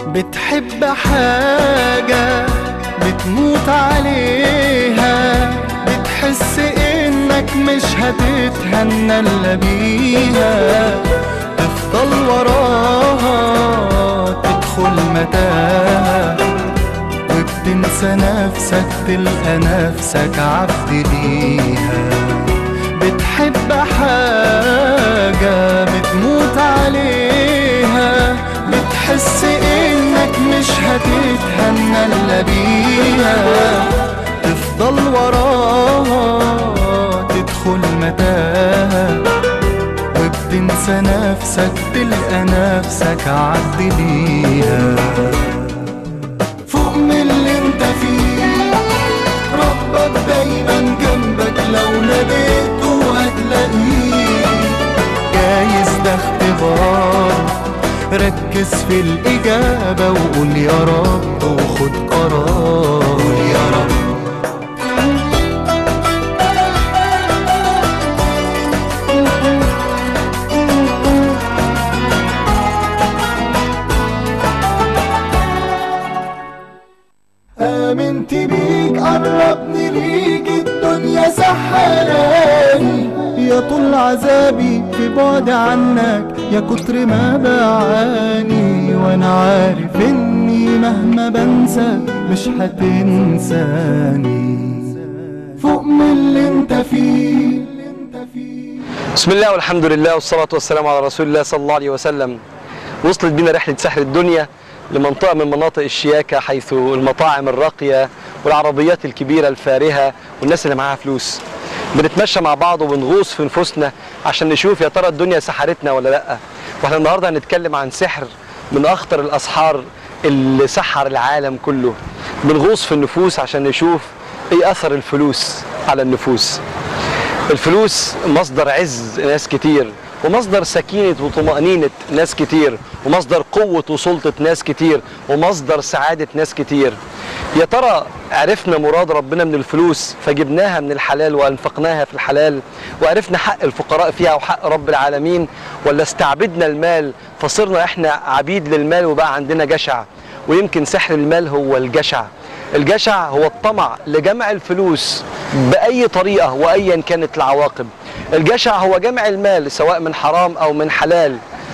بتحب حاجة بتموت عليها بتحس انك مش هتتهنى الا بيها تفضل وراها تدخل متاهة وبتنسى نفسك تلقى نفسك عبد ليها بتحب حاجة بتموت عليها بتحس انك مش هتتهنى الا بيها تفضل وراها تدخل متاهة وبتنسى نفسك تلقى نفسك عبد ليها فوق من اللي انت فيه ربك دايما جنبك لو ناديته هتلاقيه جايز ده اختبار ركز في الإجابة وقول يا رب وخد قرار قول يا رب آمنت بيك قربني ليك الدنيا سحراني يا طول عذابي في بعد عنك يا كتر ما بعاني وانا عارف اني مهما بنسى مش هتنساني فوق من اللي انت فيه بسم الله والحمد لله والصلاة والسلام على رسول الله صلى الله عليه وسلم وصلت بنا رحلة سحر الدنيا لمنطقة من مناطق الشياكة حيث المطاعم الراقية والعربيات الكبيرة الفارهة والناس اللي معاها فلوس بنتمشى مع بعض وبنغوص في نفوسنا عشان نشوف يا ترى الدنيا سحرتنا ولا لا واحنا النهارده هنتكلم عن سحر من اخطر الاسحار اللي سحر العالم كله بنغوص في النفوس عشان نشوف ايه اثر الفلوس على النفوس الفلوس مصدر عز ناس كتير ومصدر سكينة وطمأنينة ناس كتير ومصدر قوة وسلطة ناس كتير ومصدر سعادة ناس كتير يا ترى عرفنا مراد ربنا من الفلوس فجبناها من الحلال وأنفقناها في الحلال وعرفنا حق الفقراء فيها وحق رب العالمين ولا استعبدنا المال فصرنا احنا عبيد للمال وبقى عندنا جشع ويمكن سحر المال هو الجشع الجشع هو الطمع لجمع الفلوس بأي طريقة وأيا كانت العواقب الجشع هو جمع المال سواء من حرام أو من حلال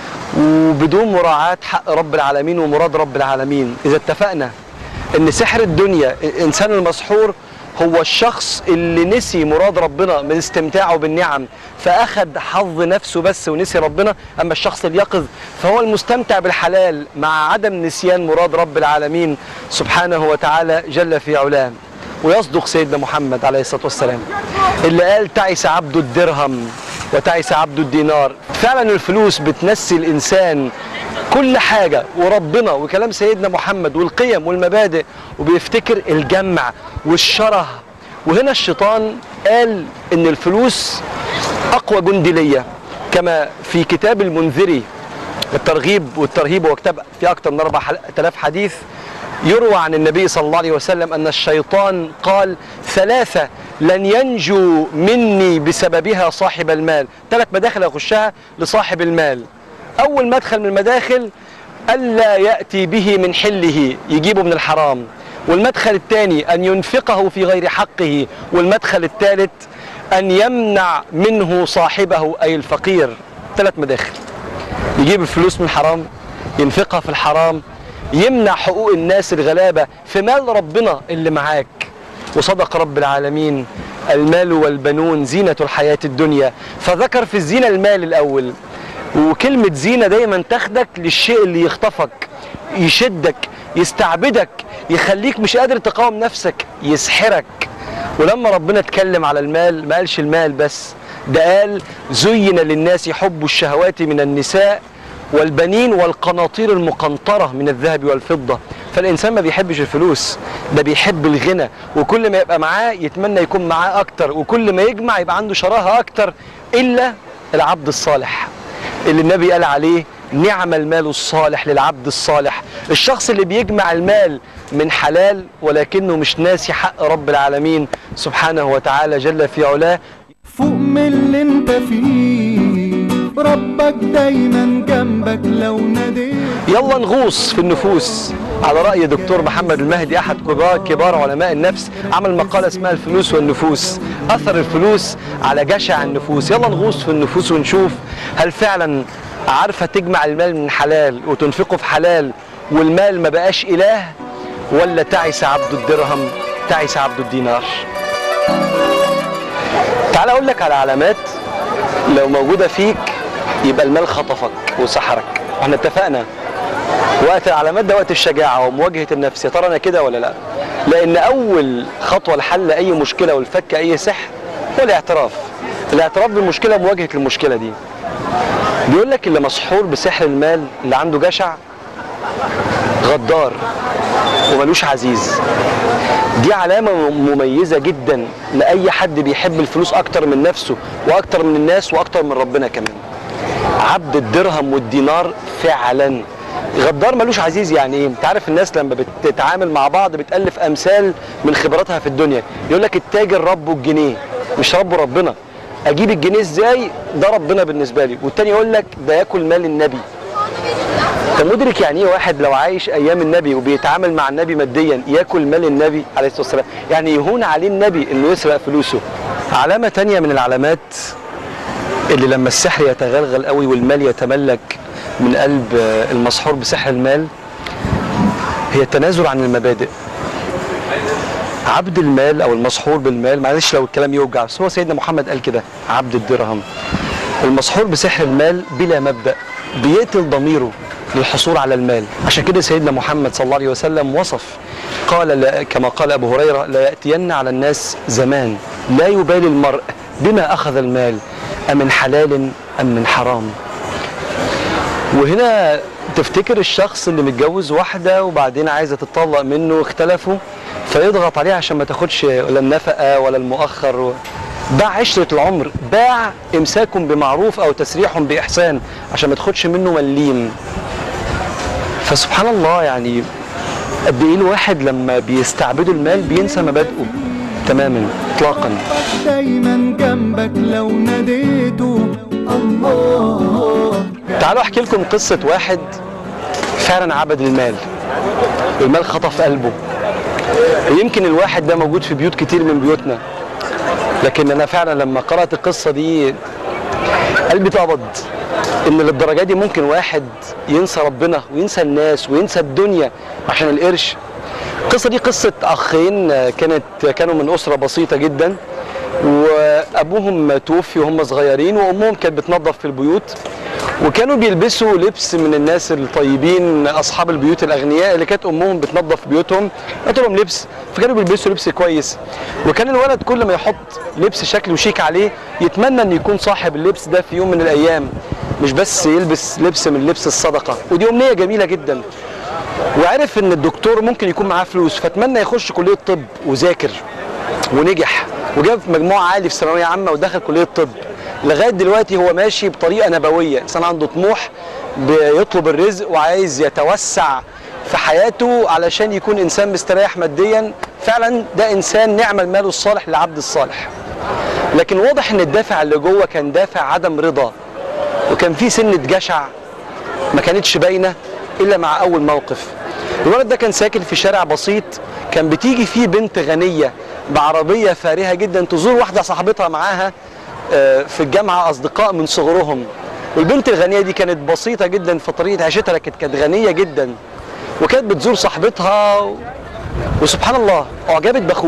وبدون مراعاة حق رب العالمين ومراد رب العالمين إذا اتفقنا ان سحر الدنيا الانسان المسحور هو الشخص اللي نسي مراد ربنا من استمتاعه بالنعم فاخذ حظ نفسه بس ونسي ربنا اما الشخص اليقظ فهو المستمتع بالحلال مع عدم نسيان مراد رب العالمين سبحانه وتعالى جل في علاه ويصدق سيدنا محمد عليه الصلاه والسلام اللي قال تعس عبد الدرهم وتعس عبد الدينار فعلا الفلوس بتنسي الانسان كل حاجة وربنا وكلام سيدنا محمد والقيم والمبادئ وبيفتكر الجمع والشره وهنا الشيطان قال ان الفلوس اقوى جندي ليا كما في كتاب المنذري الترغيب والترهيب هو كتاب في اكثر من 4000 حديث يروى عن النبي صلى الله عليه وسلم ان الشيطان قال ثلاثه لن ينجو مني بسببها صاحب المال ثلاث مداخل يخشها لصاحب المال اول مدخل من المداخل الا ياتي به من حله يجيبه من الحرام والمدخل الثاني ان ينفقه في غير حقه والمدخل الثالث ان يمنع منه صاحبه اي الفقير ثلاث مداخل يجيب الفلوس من الحرام ينفقها في الحرام يمنع حقوق الناس الغلابه في مال ربنا اللي معاك وصدق رب العالمين المال والبنون زينه الحياه الدنيا فذكر في الزينه المال الاول وكلمة زينة دايما تاخدك للشيء اللي يخطفك يشدك يستعبدك يخليك مش قادر تقاوم نفسك يسحرك ولما ربنا اتكلم على المال ما قالش المال بس ده قال زين للناس حب الشهوات من النساء والبنين والقناطير المقنطرة من الذهب والفضة فالإنسان ما بيحبش الفلوس ده بيحب الغنى وكل ما يبقى معاه يتمنى يكون معاه أكتر وكل ما يجمع يبقى عنده شراهة أكتر إلا العبد الصالح اللي النبي قال عليه نعم المال الصالح للعبد الصالح الشخص اللي بيجمع المال من حلال ولكنه مش ناسي حق رب العالمين سبحانه وتعالى جل في علاه فوق من اللي انت فيه ربك دايما جنبك لو ناديت يلا نغوص في النفوس على رأي دكتور محمد المهدي أحد كبار, كبار علماء النفس عمل مقالة اسمها الفلوس والنفوس أثر الفلوس على جشع النفوس يلا نغوص في النفوس ونشوف هل فعلا عارفة تجمع المال من حلال وتنفقه في حلال والمال ما بقاش إله ولا تعس عبد الدرهم تعس عبد الدينار تعال أقول لك على علامات لو موجودة فيك يبقى المال خطفك وسحرك احنا اتفقنا وقت العلامات ده وقت الشجاعة ومواجهة النفس يا ترى أنا كده ولا لا لأن أول خطوة لحل أي مشكلة والفك أي سحر هو الاعتراف الاعتراف بالمشكلة مواجهة المشكلة دي بيقول لك اللي مسحور بسحر المال اللي عنده جشع غدار وملوش عزيز دي علامة مميزة جدا لأي حد بيحب الفلوس أكتر من نفسه وأكتر من الناس وأكتر من ربنا كمان عبد الدرهم والدينار فعلا غدار ملوش عزيز يعني ايه انت عارف الناس لما بتتعامل مع بعض بتالف امثال من خبراتها في الدنيا يقول لك التاجر ربه الجنيه مش ربه ربنا اجيب الجنيه ازاي ده ربنا بالنسبه لي والتاني يقول لك ده ياكل مال النبي انت مدرك يعني ايه واحد لو عايش ايام النبي وبيتعامل مع النبي ماديا ياكل مال النبي عليه الصلاه والسلام يعني يهون عليه النبي انه يسرق فلوسه علامه تانية من العلامات اللي لما السحر يتغلغل قوي والمال يتملك من قلب المسحور بسحر المال هي التنازل عن المبادئ عبد المال او المسحور بالمال معلش لو الكلام يوجع بس هو سيدنا محمد قال كده عبد الدرهم المسحور بسحر المال بلا مبدا بيقتل ضميره للحصول على المال عشان كده سيدنا محمد صلى الله عليه وسلم وصف قال لا كما قال ابو هريره لا ياتين على الناس زمان لا يبالي المرء بما اخذ المال أمن حلال أم من حرام وهنا تفتكر الشخص اللي متجوز واحدة وبعدين عايزة تتطلق منه اختلفوا فيضغط عليها عشان ما تاخدش ولا النفقة ولا المؤخر باع عشرة العمر باع إمساك بمعروف أو تسريح بإحسان عشان ما تاخدش منه مليم فسبحان الله يعني قد إيه الواحد لما بيستعبدوا المال بينسى مبادئه تماما اطلاقا دايما جنبك لو ناديته الله تعالوا احكي لكم قصة واحد فعلا عبد المال المال خطف قلبه ويمكن الواحد ده موجود في بيوت كتير من بيوتنا لكن انا فعلا لما قرأت القصة دي قلبي اتقبض ان للدرجة دي ممكن واحد ينسى ربنا وينسى الناس وينسى الدنيا عشان القرش القصه دي قصه اخين كانت كانوا من اسره بسيطه جدا وابوهم توفي وهم صغيرين وامهم كانت بتنظف في البيوت وكانوا بيلبسوا لبس من الناس الطيبين اصحاب البيوت الاغنياء اللي كانت امهم بتنظف بيوتهم هات لهم لبس فكانوا بيلبسوا لبس كويس وكان الولد كل ما يحط لبس شكله شيك عليه يتمنى ان يكون صاحب اللبس ده في يوم من الايام مش بس يلبس لبس من لبس الصدقه ودي امنيه جميله جدا وعرف ان الدكتور ممكن يكون معاه فلوس فاتمنى يخش كليه طب وذاكر ونجح وجاب مجموع عالي في ثانويه عامه ودخل كليه طب لغايه دلوقتي هو ماشي بطريقه نبويه انسان عنده طموح بيطلب الرزق وعايز يتوسع في حياته علشان يكون انسان مستريح ماديا فعلا ده انسان نعم المال الصالح للعبد الصالح لكن واضح ان الدافع اللي جوه كان دافع عدم رضا وكان في سنه جشع ما كانتش باينه الا مع اول موقف الولد ده كان ساكن في شارع بسيط كان بتيجي فيه بنت غنيه بعربيه فارهه جدا تزور واحده صاحبتها معاها في الجامعه اصدقاء من صغرهم والبنت الغنيه دي كانت بسيطه جدا في طريقه عيشتها لكن كانت غنيه جدا وكانت بتزور صاحبتها و... وسبحان الله اعجبت باخوه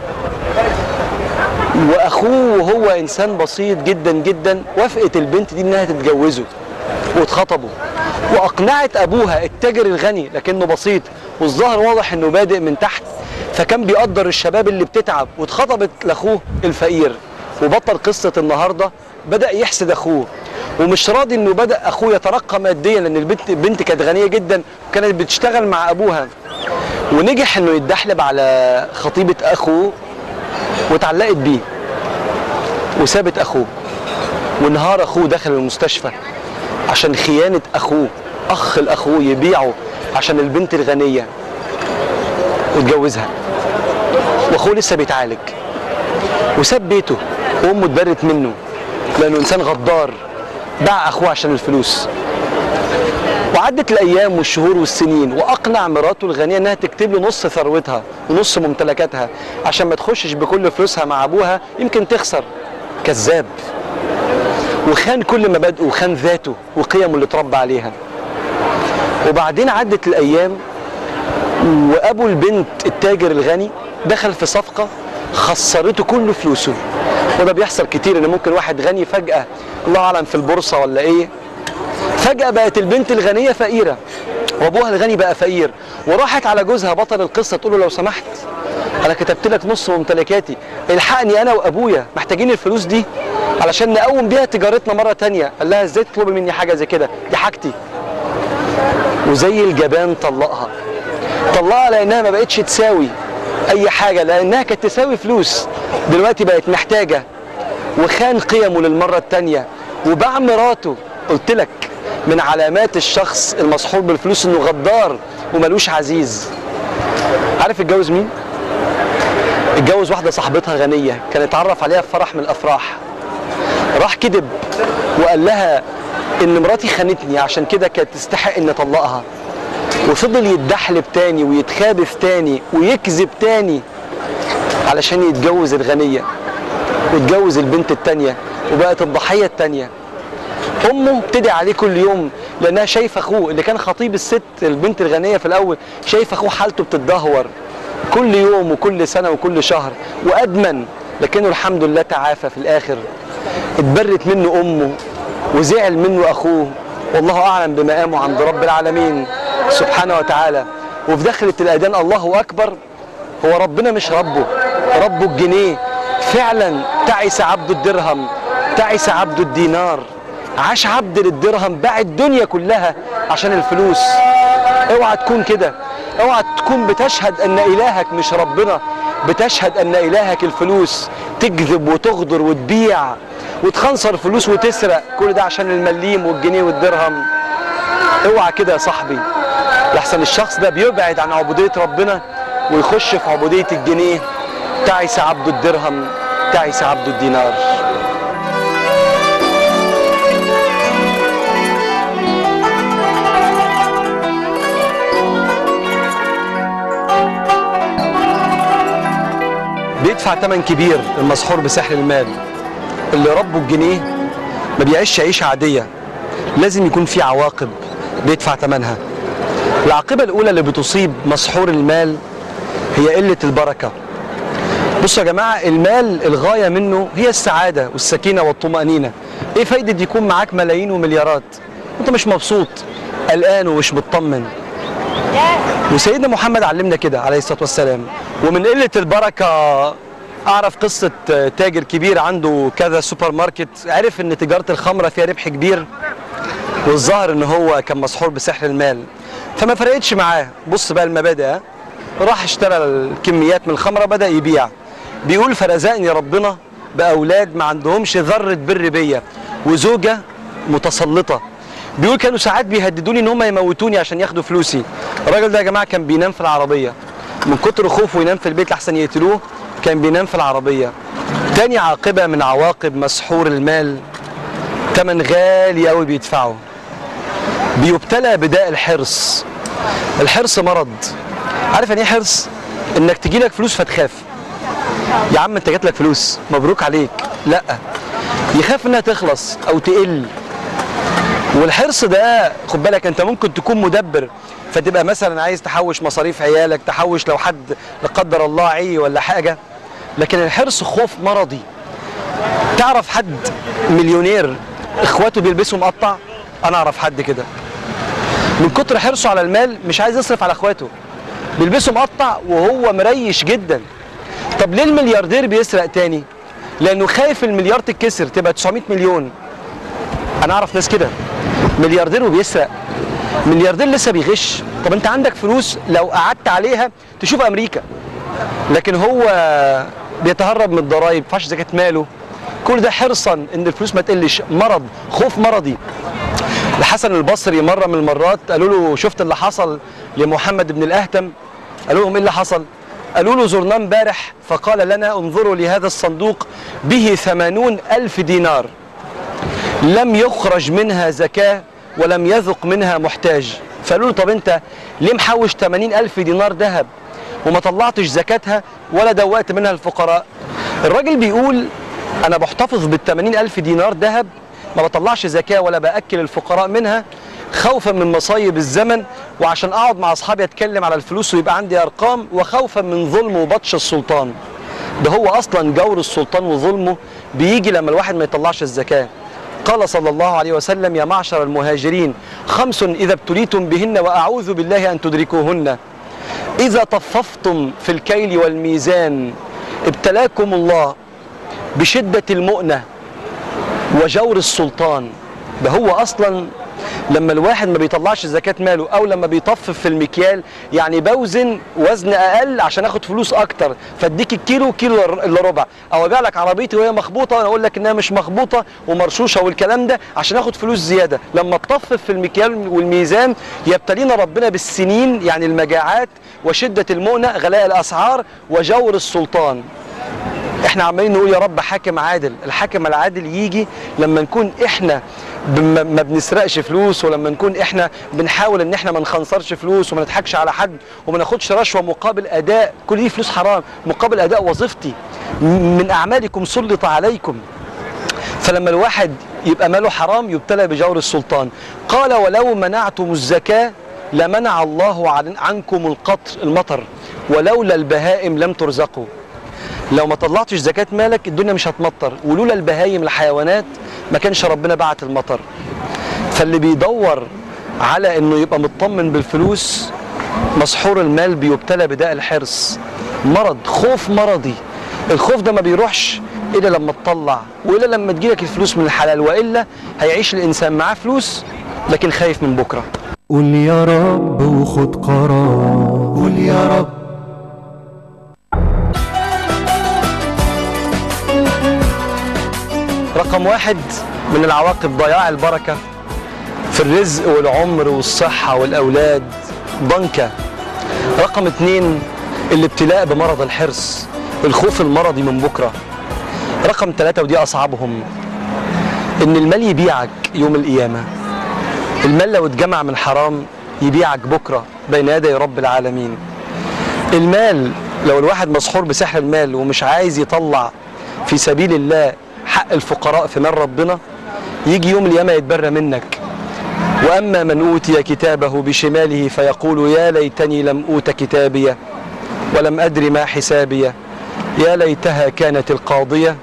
واخوه وهو انسان بسيط جدا جدا وافقت البنت دي انها تتجوزه واتخطبوا واقنعت ابوها التاجر الغني لكنه بسيط والظاهر واضح انه بادئ من تحت فكان بيقدر الشباب اللي بتتعب واتخطبت لاخوه الفقير وبطل قصه النهارده بدا يحسد اخوه ومش راضي انه بدا اخوه يترقى ماديا لان البنت البنت كانت غنيه جدا وكانت بتشتغل مع ابوها ونجح انه يتدحلب على خطيبه اخوه واتعلقت بيه وسابت اخوه وانهار اخوه داخل المستشفى عشان خيانه اخوه اخ لاخوه يبيعه عشان البنت الغنيه واتجوزها واخوه لسه بيتعالج وساب بيته وامه اتبرت منه لانه انسان غدار باع اخوه عشان الفلوس وعدت الايام والشهور والسنين واقنع مراته الغنيه انها تكتب له نص ثروتها ونص ممتلكاتها عشان ما تخشش بكل فلوسها مع ابوها يمكن تخسر كذاب وخان كل مبادئه وخان ذاته وقيمه اللي اتربى عليها وبعدين عدت الايام وابو البنت التاجر الغني دخل في صفقه خسرته كل فلوسه وده بيحصل كتير ان ممكن واحد غني فجاه الله اعلم في البورصه ولا ايه فجاه بقت البنت الغنيه فقيره وابوها الغني بقى فقير وراحت على جوزها بطل القصه تقول له لو سمحت انا كتبت لك نص ممتلكاتي الحقني انا وابويا محتاجين الفلوس دي علشان نقوم بيها تجارتنا مره تانية قال لها ازاي تطلبي مني حاجه زي كده دي حاجتي وزي الجبان طلقها طلقها لانها ما بقتش تساوي اي حاجه لانها كانت تساوي فلوس دلوقتي بقت محتاجه وخان قيمه للمره الثانيه وباع مراته قلت لك من علامات الشخص المسحور بالفلوس انه غدار وملوش عزيز عارف اتجوز مين اتجوز واحده صاحبتها غنيه كان اتعرف عليها في فرح من الافراح راح كذب وقال لها ان مراتي خانتني عشان كده كانت تستحق ان اطلقها وفضل يتدحلب تاني ويتخابف تاني ويكذب تاني علشان يتجوز الغنية ويتجوز البنت التانية وبقت الضحية التانية أمه بتدعي عليه كل يوم لأنها شايفة أخوه اللي كان خطيب الست البنت الغنية في الأول شايفة أخوه حالته بتتدهور كل يوم وكل سنة وكل شهر وأدمن لكنه الحمد لله تعافى في الآخر اتبرت منه أمه وزعل منه أخوه والله أعلم بمقامه عند رب العالمين سبحانه وتعالى وفي دخلة الأذان الله أكبر هو ربنا مش ربه ربه الجنيه فعلا تعس عبد الدرهم تعس عبد الدينار عاش عبد للدرهم باع الدنيا كلها عشان الفلوس اوعى تكون كده اوعى تكون بتشهد ان الهك مش ربنا بتشهد ان الهك الفلوس تكذب وتغدر وتبيع وتخنصر فلوس وتسرق كل ده عشان المليم والجنيه والدرهم اوعى كده يا صاحبي لحسن الشخص ده بيبعد عن عبودية ربنا ويخش في عبودية الجنيه تعس عبد الدرهم تعس عبد الدينار بيدفع ثمن كبير المسحور بسحر المال اللي ربه الجنيه ما بيعيش عيشة عادية لازم يكون في عواقب بيدفع ثمنها العاقبة الأولى اللي بتصيب مسحور المال هي قلة البركة بصوا يا جماعة المال الغاية منه هي السعادة والسكينة والطمأنينة ايه فايدة يكون معاك ملايين ومليارات وانت مش مبسوط قلقان ومش مطمن وسيدنا محمد علمنا كده عليه الصلاة والسلام ومن قلة البركة أعرف قصة تاجر كبير عنده كذا سوبر ماركت عرف إن تجارة الخمرة فيها ربح كبير والظاهر إن هو كان مسحور بسحر المال فما فرقتش معاه بص بقى المبادئ ها؟ راح اشترى الكميات من الخمرة بدأ يبيع بيقول فرزقني ربنا بأولاد ما عندهمش ذرة بر بيا وزوجة متسلطة بيقول كانوا ساعات بيهددوني ان هم يموتوني عشان ياخدوا فلوسي الراجل ده يا جماعه كان بينام في العربيه من كتر خوفه ينام في البيت لحسن يقتلوه كان بينام في العربيه تاني عاقبه من عواقب مسحور المال تمن غالي قوي بيدفعه بيبتلى بداء الحرص الحرص مرض عارف يعني ايه حرص انك تجيلك فلوس فتخاف يا عم انت جات لك فلوس مبروك عليك لا يخاف انها تخلص او تقل والحرص ده خد بالك انت ممكن تكون مدبر فتبقى مثلا عايز تحوش مصاريف عيالك تحوش لو حد لا قدر الله عي ولا حاجه لكن الحرص خوف مرضي تعرف حد مليونير اخواته بيلبسوا مقطع انا اعرف حد كده من كتر حرصه على المال مش عايز يصرف على اخواته بيلبسوا مقطع وهو مريش جدا طب ليه الملياردير بيسرق تاني لانه خايف المليار تتكسر تبقى 900 مليون انا اعرف ناس كده ملياردير وبيسرق ملياردير لسه بيغش طب انت عندك فلوس لو قعدت عليها تشوف امريكا لكن هو بيتهرب من الضرايب فاش زكاه ماله كل ده حرصا ان الفلوس ما تقلش مرض خوف مرضي الحسن البصري مره من المرات قالوا له شفت اللي حصل لمحمد بن الاهتم قالوا لهم ايه اللي حصل قالوا له زرناه امبارح فقال لنا انظروا لهذا الصندوق به ثمانون ألف دينار لم يخرج منها زكاة ولم يذق منها محتاج فقالوا له طب انت ليه محوش 80 ألف دينار ذهب وما طلعتش زكاتها ولا دوقت منها الفقراء الراجل بيقول انا بحتفظ بال 80 ألف دينار ذهب ما بطلعش زكاة ولا بأكل الفقراء منها خوفا من مصايب الزمن وعشان اقعد مع اصحابي اتكلم على الفلوس ويبقى عندي ارقام وخوفا من ظلم وبطش السلطان ده هو اصلا جور السلطان وظلمه بيجي لما الواحد ما يطلعش الزكاه قال صلى الله عليه وسلم يا معشر المهاجرين خمس اذا ابتليتم بهن واعوذ بالله ان تدركوهن اذا طففتم في الكيل والميزان ابتلاكم الله بشده المؤنه وجور السلطان ده هو اصلا لما الواحد ما بيطلعش زكاة ماله او لما بيطفف في المكيال يعني بوزن وزن اقل عشان اخد فلوس اكتر فاديك الكيلو كيلو الا ربع او ابيع لك عربيتي وهي مخبوطه وانا اقول لك انها مش مخبوطه ومرشوشه والكلام ده عشان اخد فلوس زياده لما تطفف في المكيال والميزان يبتلينا ربنا بالسنين يعني المجاعات وشده المؤنه غلاء الاسعار وجور السلطان احنا عمالين نقول يا رب حاكم عادل الحاكم العادل يجي لما نكون احنا بم- ما بنسرقش فلوس ولما نكون احنا بنحاول ان احنا ما نخنصرش فلوس وما نضحكش على حد وما ناخدش رشوه مقابل اداء كل دي فلوس حرام مقابل اداء وظيفتي م- من اعمالكم سلط عليكم فلما الواحد يبقى ماله حرام يبتلى بجور السلطان قال ولو منعتم الزكاه لمنع الله عن عنكم القطر المطر ولولا البهائم لم ترزقوا لو ما طلعتش زكاة مالك الدنيا مش هتمطر ولولا البهايم الحيوانات ما كانش ربنا بعت المطر فاللي بيدور على انه يبقى مطمن بالفلوس مسحور المال بيبتلى بداء الحرص مرض خوف مرضي الخوف ده ما بيروحش الا لما تطلع والا لما تجيلك الفلوس من الحلال والا هيعيش الانسان معاه فلوس لكن خايف من بكره قول يا رب وخد قرار قول يا رب رقم واحد من العواقب ضياع البركة في الرزق والعمر والصحة والأولاد ضنكة رقم اتنين الابتلاء بمرض الحرص الخوف المرضي من بكرة رقم ثلاثة ودي أصعبهم إن المال يبيعك يوم القيامة المال لو اتجمع من حرام يبيعك بكرة بين يدي رب العالمين المال لو الواحد مسحور بسحر المال ومش عايز يطلع في سبيل الله حق الفقراء في مال ربنا يجي يوم القيامة يتبرى منك وأما من أوتي كتابه بشماله فيقول يا ليتني لم أوت كتابيه ولم أدر ما حسابيه يا ليتها كانت القاضية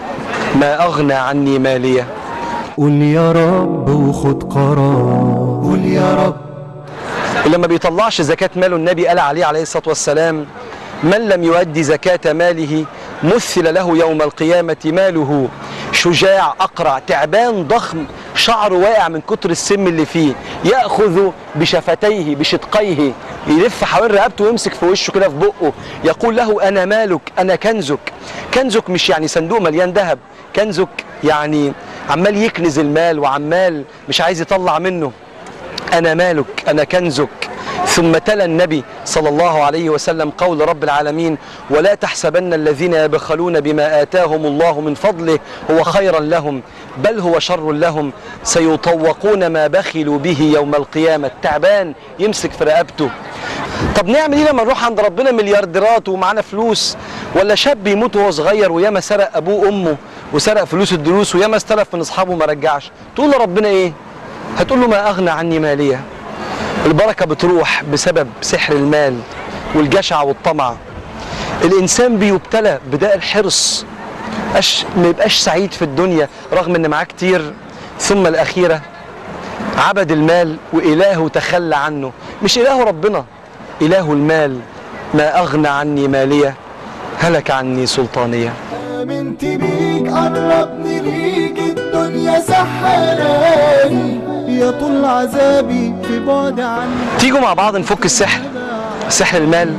ما أغنى عني ماليه قول يا رب وخد قرار قول يا رب اللي ما بيطلعش زكاة ماله النبي قال عليه عليه الصلاة والسلام من لم يؤدي زكاة ماله مثل له يوم القيامة ماله شجاع أقرع تعبان ضخم شعره واقع من كتر السم اللي فيه يأخذ بشفتيه بشدقيه يلف حوالين رقبته ويمسك في وشه كده في بقه يقول له أنا مالك أنا كنزك كنزك مش يعني صندوق مليان ذهب كنزك يعني عمال يكنز المال وعمال مش عايز يطلع منه أنا مالك أنا كنزك ثم تلا النبي صلى الله عليه وسلم قول رب العالمين ولا تحسبن الذين يبخلون بما آتاهم الله من فضله هو خيرا لهم بل هو شر لهم سيطوقون ما بخلوا به يوم القيامة تعبان يمسك في رقبته طب نعمل ايه لما نروح عند ربنا مليارديرات ومعانا فلوس ولا شاب يموت وهو صغير وياما سرق ابوه وامه وسرق فلوس الدروس وياما استلف من اصحابه وما رجعش تقول لربنا ايه هتقول له ما اغنى عني ماليه البركه بتروح بسبب سحر المال والجشع والطمع الانسان بيبتلى بداء الحرص أش ما يبقاش سعيد في الدنيا رغم ان معاه كتير ثم الاخيره عبد المال والهه تخلى عنه مش اله ربنا اله المال ما اغنى عني ماليه هلك عني سلطانيه آمنت بيك قربني ليك الدنيا سحراني يا طول عذابي في بعد عنك تيجوا مع بعض نفك السحر سحر المال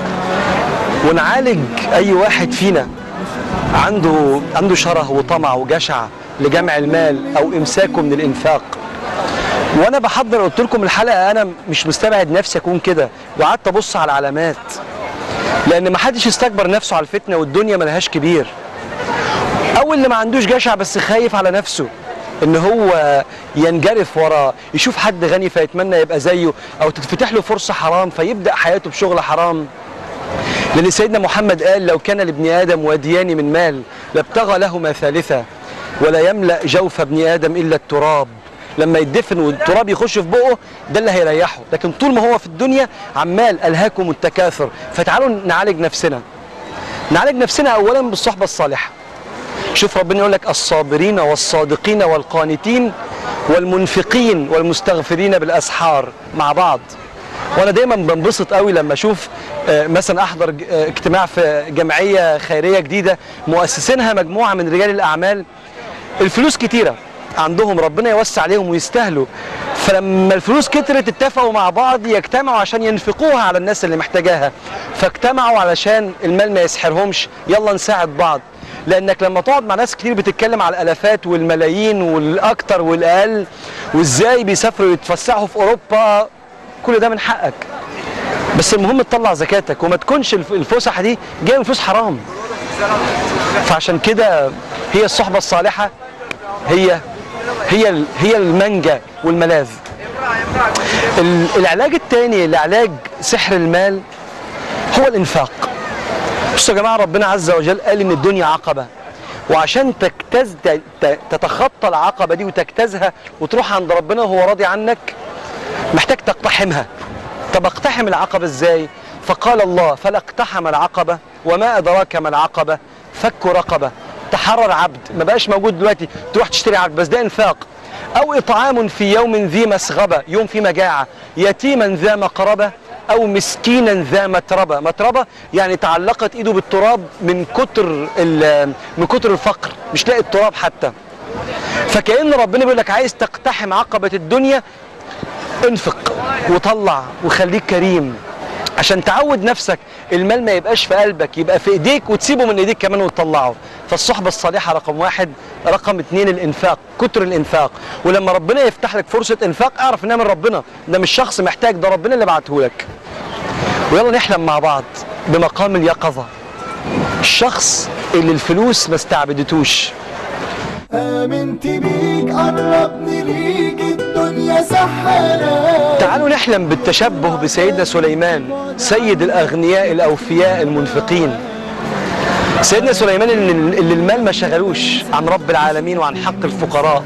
ونعالج اي واحد فينا عنده عنده شره وطمع وجشع لجمع المال او امساكه من الانفاق وانا بحضر قلت لكم الحلقه انا مش مستبعد نفسي اكون كده وقعدت ابص على العلامات لان ما حدش يستكبر نفسه على الفتنه والدنيا ملهاش كبير او اللي ما عندوش جشع بس خايف على نفسه ان هو ينجرف وراه يشوف حد غني فيتمنى يبقى زيه او تتفتح له فرصه حرام فيبدا حياته بشغل حرام لان سيدنا محمد قال لو كان لابن ادم واديان من مال لابتغى لهما ثالثا ولا يملا جوف ابن ادم الا التراب لما يدفن والتراب يخش في بقه ده اللي هيريحه لكن طول ما هو في الدنيا عمال الهاكم التكاثر فتعالوا نعالج نفسنا نعالج نفسنا اولا بالصحبه الصالحه شوف ربنا يقول لك الصابرين والصادقين والقانتين والمنفقين والمستغفرين بالاسحار مع بعض وانا دايما بنبسط قوي لما اشوف آه، مثلا احضر ج- آه، اجتماع في جمعيه خيريه جديده مؤسسينها مجموعه من رجال الاعمال الفلوس كتيره عندهم ربنا يوسع عليهم ويستاهلوا فلما الفلوس كترت اتفقوا مع بعض يجتمعوا عشان ينفقوها على الناس اللي محتاجاها فاجتمعوا علشان المال ما يسحرهمش يلا نساعد بعض لانك لما تقعد مع ناس كتير بتتكلم على الالافات والملايين والاكتر والاقل وازاي بيسافروا يتفسحوا في اوروبا كل ده من حقك بس المهم تطلع زكاتك وما تكونش الف- الفسح دي جايه من فلوس حرام فعشان كده هي الصحبه الصالحه هي هي ال- هي المنجا والملاذ ال- العلاج الثاني لعلاج سحر المال هو الانفاق بصوا يا جماعه ربنا عز وجل قال ان الدنيا عقبه وعشان تجتاز ت- ت- تتخطى العقبه دي وتجتازها وتروح عند ربنا وهو راضي عنك محتاج تقتحمها طب اقتحم العقبة ازاي فقال الله فلا اقتحم العقبة وما أدراك ما العقبة فك رقبة تحرر عبد ما بقاش موجود دلوقتي تروح تشتري عبد بس ده انفاق أو إطعام في يوم ذي مسغبة يوم في مجاعة يتيما ذا مقربة أو مسكينا ذا متربة متربة يعني تعلقت إيده بالتراب من كتر ال- من كتر الفقر مش لاقي التراب حتى فكأن ربنا بيقول لك عايز تقتحم عقبة الدنيا انفق وطلع وخليك كريم عشان تعود نفسك المال ما يبقاش في قلبك يبقى في ايديك وتسيبه من ايديك كمان وتطلعه فالصحبة الصالحة رقم واحد رقم اتنين الانفاق كتر الانفاق ولما ربنا يفتح لك فرصة انفاق اعرف انها من ربنا ده مش شخص محتاج ده ربنا اللي بعته لك ويلا نحلم مع بعض بمقام اليقظة الشخص اللي الفلوس ما استعبدتوش آمنت بيك قربني ليك الدنيا سحرة تعالوا نحلم بالتشبه بسيدنا سليمان سيد الأغنياء الأوفياء المنفقين سيدنا سليمان اللي اللي المال ما شغلوش عن رب العالمين وعن حق الفقراء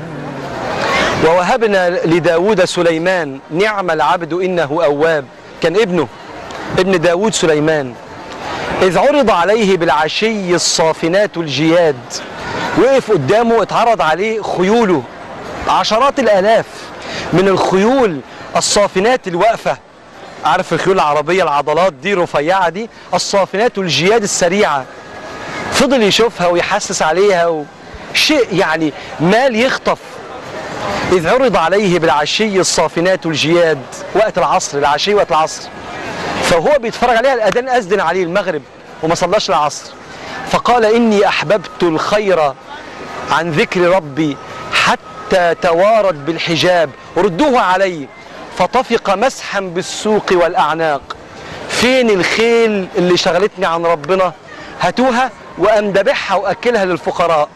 ووهبنا لداود سليمان نعم العبد إنه أواب كان ابنه ابن داود سليمان إذ عرض عليه بالعشي الصافنات الجياد وقف قدامه اتعرض عليه خيوله عشرات الآلاف من الخيول الصافنات الواقفة عارف الخيول العربية العضلات دي رفيعة دي الصافنات الجياد السريعة فضل يشوفها ويحسس عليها و... شيء يعني مال يخطف إذ عرض عليه بالعشي الصافنات الجياد وقت العصر العشي وقت العصر فهو بيتفرج عليها الأذان أذن عليه المغرب وما صلاش العصر فقال إني أحببت الخير عن ذكر ربي حتى توارت بالحجاب ردوه علي فطفق مسحا بالسوق والأعناق فين الخيل اللي شغلتني عن ربنا هاتوها وأم ذبحها وأكلها للفقراء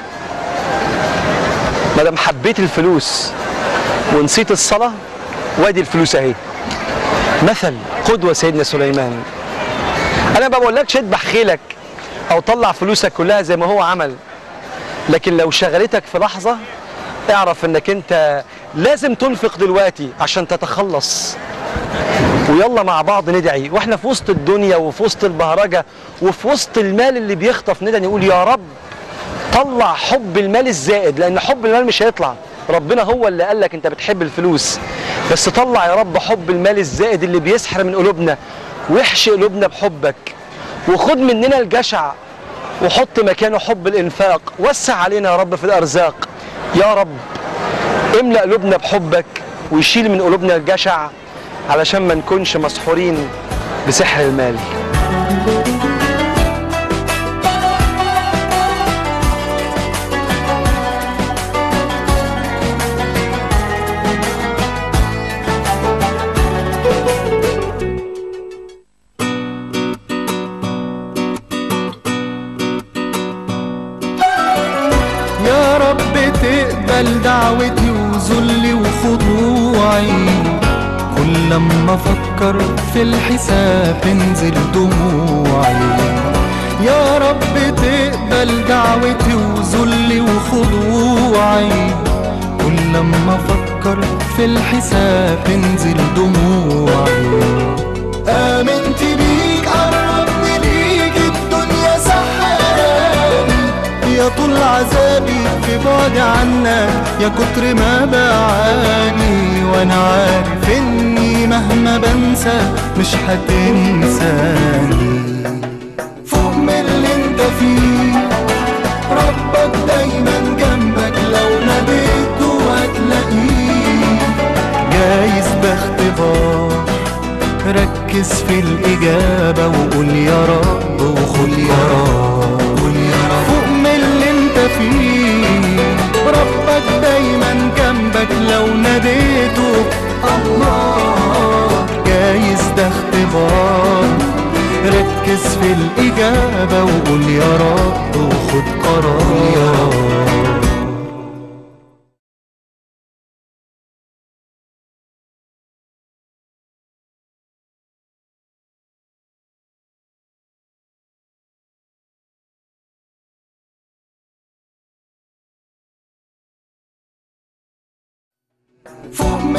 ما دام حبيت الفلوس ونسيت الصلاة وادي الفلوس اهي مثل قدوة سيدنا سليمان انا ما بقولكش اذبح خيلك او طلع فلوسك كلها زي ما هو عمل لكن لو شغلتك في لحظة اعرف انك انت لازم تنفق دلوقتي عشان تتخلص ويلا مع بعض ندعي واحنا في وسط الدنيا وفي وسط البهرجة وفي وسط المال اللي بيخطف ندعي نقول يا رب طلع حب المال الزائد لان حب المال مش هيطلع ربنا هو اللي قال لك انت بتحب الفلوس بس طلع يا رب حب المال الزائد اللي بيسحر من قلوبنا واحشي قلوبنا بحبك وخد مننا الجشع وحط مكانه حب الانفاق وسع علينا يا رب في الارزاق يا رب املأ قلوبنا بحبك ويشيل من قلوبنا الجشع علشان ما نكونش مسحورين بسحر المال يا رب تقدر تقبل دعوتي وذلي وخضوعي كل لما افكر في الحساب تنزل دموعي يا رب تقبل دعوتي وذلي وخضوعي كل لما افكر في الحساب تنزل دموعي آمنت بيك قربني ليك الدنيا سحراني يا طول عذابي في بعد عنك يا كتر ما بعاني وانا عارف اني مهما بنسى مش هتنساني فوق من اللي انت فيه ربك دايما جنبك لو ناديته هتلاقيه جايز باختبار ركز في الإجابة وقول يا رب وخد يا رب قول يا رب فوق من اللي انت فيه ربك دايما جنبك لو ناديته الله جايز ده اختبار ركز في الإجابة وقول يا رب وخد قرار يا رب فوق